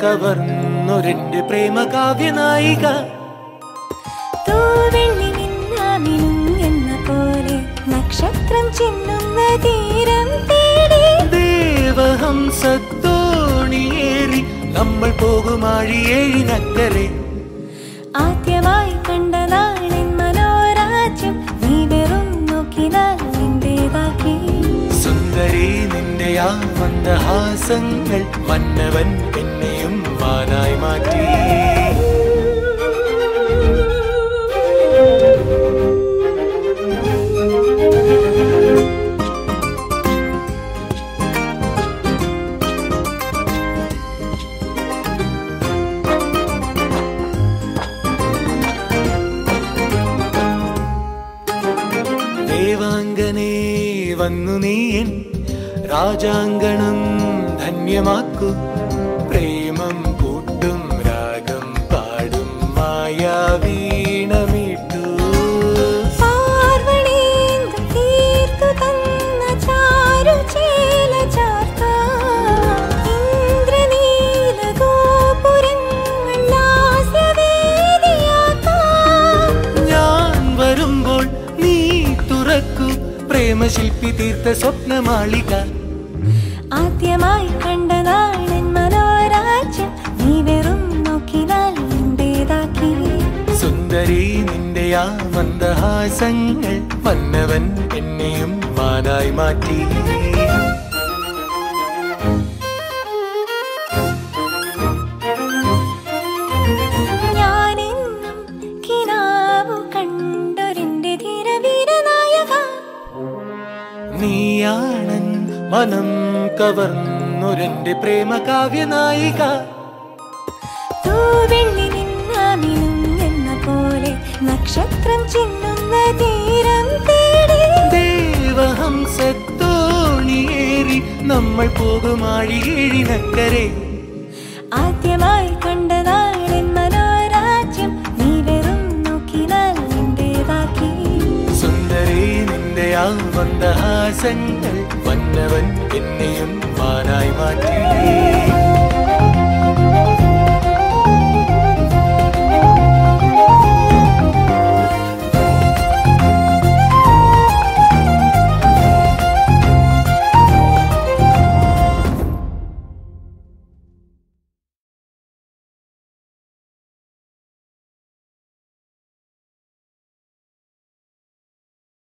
കവർന്നൊരെന്റെ പ്രേമ കാവ്യനായിക തൂവെള്ളി മിന്നാമിനും എന്ന പോലെ നക്ഷത്രം ചിന്നുന്ന തീരം തേടി ദേവഹംസത്തോണിയേറി നമ്മൾ പോകുമാഴിയേഴിനക്കരെ ആദ്യമായി കണ്ട നാളിൻ മനോരാജ്യം നീ വെറും നോക്കിനാൽ നിന്റേതാക്കി സുന്ദരി നിന്റെ ആ മന്ദഹാസങ്ങൾ മന്നവൻ എന്നെയും മാനായി മാറ്റി ദേവാംഗനേ വന്നു നീയൻ രാജാങ്കണം ധന്യമാക്കൂ പ്രേമം കൂട്ടും രാഗം പാടും മായാവീണമീട്ടു പാർവണേന്ദു തീർത്തു തന്ന ചാരുചേല ചാർത്താം. ഇന്ദ്രനീല ഗോപുരങ്ങൾ ലാസ്യവേദിയാക്കാം. ഞാൻ വരുമ്പോൾ നീ തുറക്കൂ പ്രേമശില്പി തീർത്ത സ്വപ്നമാളിക ആദ്യമായി കണ്ട നാളൻ മനോരാജ്യം നീ വെറും നോക്കിനാൽ നിന്റേതാക്കി സുന്ദരി നിന്റെ ആ മന്ദഹാസങ്ങൾ മന്നവൻ എന്നെയും മാനായി മാറ്റി ഞാനെന്നും കിനാവു കണ്ടൊരെന്റെ ധീരവീരനായക നീയാണൻ മനം കവർന്നൊരെന്റെ പ്രേമ കാവ്യനായിക തൂവെള്ളി നിന്നാമിനും എന്ന പോലെ നക്ഷത്രം ചിന്നുന്ന തീരം തേടി ദേവഹംസത്തോണിയേറി നമ്മൾ പോകുമാഴിയേഴിനക്കരെ ആദ്യമായി കണ്ട നാളൻ മനോരാജ്യം നീ വെറും നോക്കിനാൽ നിന്റേതാക്കി സുന്ദരി നിന്റെ ആ മന്ദഹാസങ്ങൾ വന്നവൻ എന്നെയും മാനായി മാറ്റി